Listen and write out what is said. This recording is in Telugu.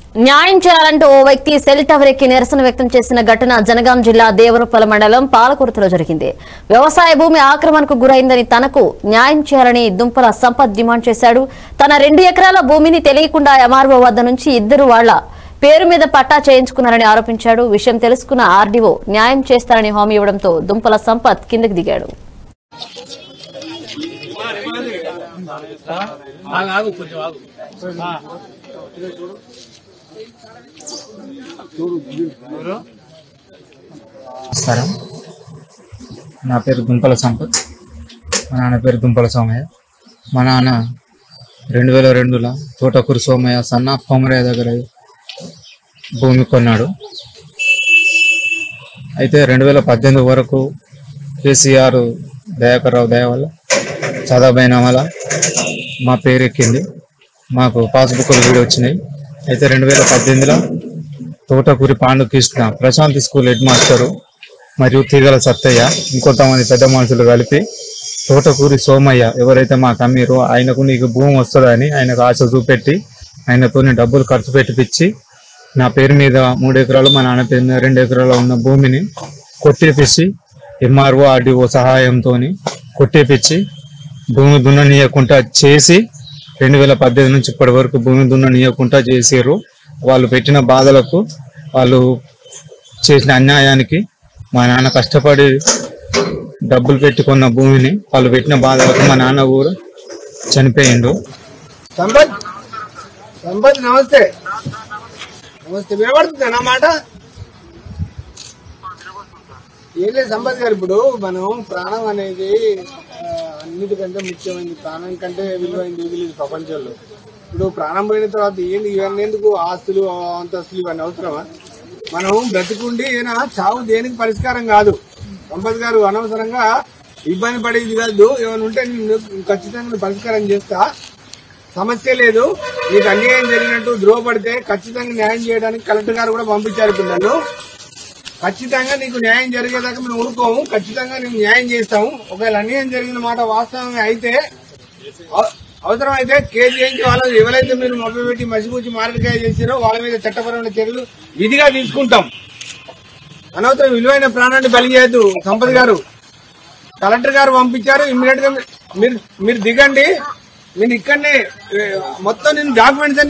న్యాయం చేయాలంటూ ఓ వ్యక్తి సెల్ టవర్ ఎక్కి నిరసన వ్యక్తం చేసిన ఘటన జనగాం జిల్లా దేవరపల్లి మండలం పాలకుర్తిలో జరిగింది వ్యవసాయ భూమి ఆక్రమణకు గురైందని తనకు న్యాయం చేయాలని దుంపల సంపత్ డిమాండ్ చేశాడు తన రెండు ఎకరాల భూమిని తెలియకుండా ఎంఆర్ఓ వద్ద నుంచి ఇద్దరు వాళ్ల పేరు మీద పట్టా చేయించుకున్నారని ఆరోపించాడు విషయం తెలుసుకున్న ఆర్డీఓ న్యాయం చేస్తారని హామీ ఇవ్వడంతో దుంపల సంపత్ కిందకి దిగాడు ఆగు, ఆగు, కొంచెం ఆగు. ఆ. ఎవరు? నమస్కారం నా పేరు దుంపల సంపత్ మా నాన్న పేరు దుంపల సోమయ్య మా నాన్న రెండు వేల రెండులో తోటకూరు సోమయ్య సన్ ఆఫ్ కోమరయ్య దగ్గర భూమి కొన్నాడు అయితే రెండు వేల పద్దెనిమిది వరకు కేసీఆర్ దయాకర్ రావు దయ వల్ల చదవబైన వల్ల మా పేరు ఎక్కింది మాకు పాస్బుక్లు కూడా వచ్చినాయి అయితే రెండు వేల పద్దెనిమిదిలో Thotakuri Pandu Krishna Prashant school head master మరియు తీగల సత్తయ్య ఇంకొంతమంది పెద్ద మనుషులు కలిపి తోటకూరి సోమయ్య ఎవరైతే మాకు అమ్మిరో ఆయనకు నీకు భూమి వస్తుందని ఆయనకు ఆశ చూపెట్టి ఆయనతో డబ్బులు ఖర్చు పెట్టిపిచ్చి నా పేరు మీద మూడు ఎకరాలు మా నాన్న పేరు మీద రెండు ఎకరాలు ఉన్న భూమిని కొట్టేపిచ్చి ఎంఆర్ఓ ఆర్డీఓ సహాయంతో కొట్టేపిచ్చి భూమి దున్ననీయకుండా చేసి రెండు వేల పద్దెనిమిది నుంచి ఇప్పటి వరకు భూమి దున్ననీయకుండా చేసారు వాళ్ళు పెట్టిన బాధలకు వాళ్ళు చేసిన అన్యాయానికి మా నాన్న కష్టపడి డబ్బులు పెట్టుకున్న భూమిని వాళ్ళు పెట్టిన బాధలకు మా నాన్న కూడా చనిపోయిండు సంపత్ సంపత్ నమస్తే నమస్తే వినబడుతుంది నా మాట ఏం లేదు సంపత్ గారు ఇప్పుడు మనం ప్రాణం అనేది ఆ, అన్నిటికంటే ముఖ్యమైనది ప్రాణం కంటే విలువైంది ఏది లేదు ప్రపంచంలో ఇప్పుడు ప్రాణం పోయిన తర్వాత ఏంటి ఇవన్నీ ఎందుకు ఆస్తులు అంతస్తులు ఇవన్నీ అవసరమా మనం బ్రతికుండి ఏనా చావు దేనికి పరిష్కారం కాదు సంపత్ గారు అనవసరంగా ఇబ్బంది పడేది కాదు ఏమైనా ఉంటే నేను ఖచ్చితంగా పరిష్కారం చేస్తా సమస్య లేదు నీకు అన్యాయం జరిగినట్టు ద్రోహపడితే ఖచ్చితంగా న్యాయం చేయడానికి కలెక్టర్ గారు కూడా పంపించారు పిల్లలు ఖచ్చితంగా నీకు న్యాయం జరిగేదాకా మేము ఊరుకోము ఖచ్చితంగా నీకు న్యాయం చేస్తాము ఒకవేళ అన్యాయం జరిగిన మాట వాస్తవంగా అయితే అవ- అవసరమైతే కేసు చేయించి వాళ్ళు ఎవరైతే మీరు మొబ్బ పెట్టి మసిపూచి మారడికాయ చేసారో వాళ్ళ మీద చట్టపరమైన చర్యలు విధిగా తీసుకుంటాం అనవసరం విలువైన ప్రాణాన్ని బలి చేయొద్దు సంపత్ గారు కలెక్టర్ గారు పంపించారు ఇమ్మీడియట్ గా మీరు మీరు దిగండి నేను ఇక్కడనే ఏ, మొత్తం నేను డాక్యుమెంట్స్ అన్ని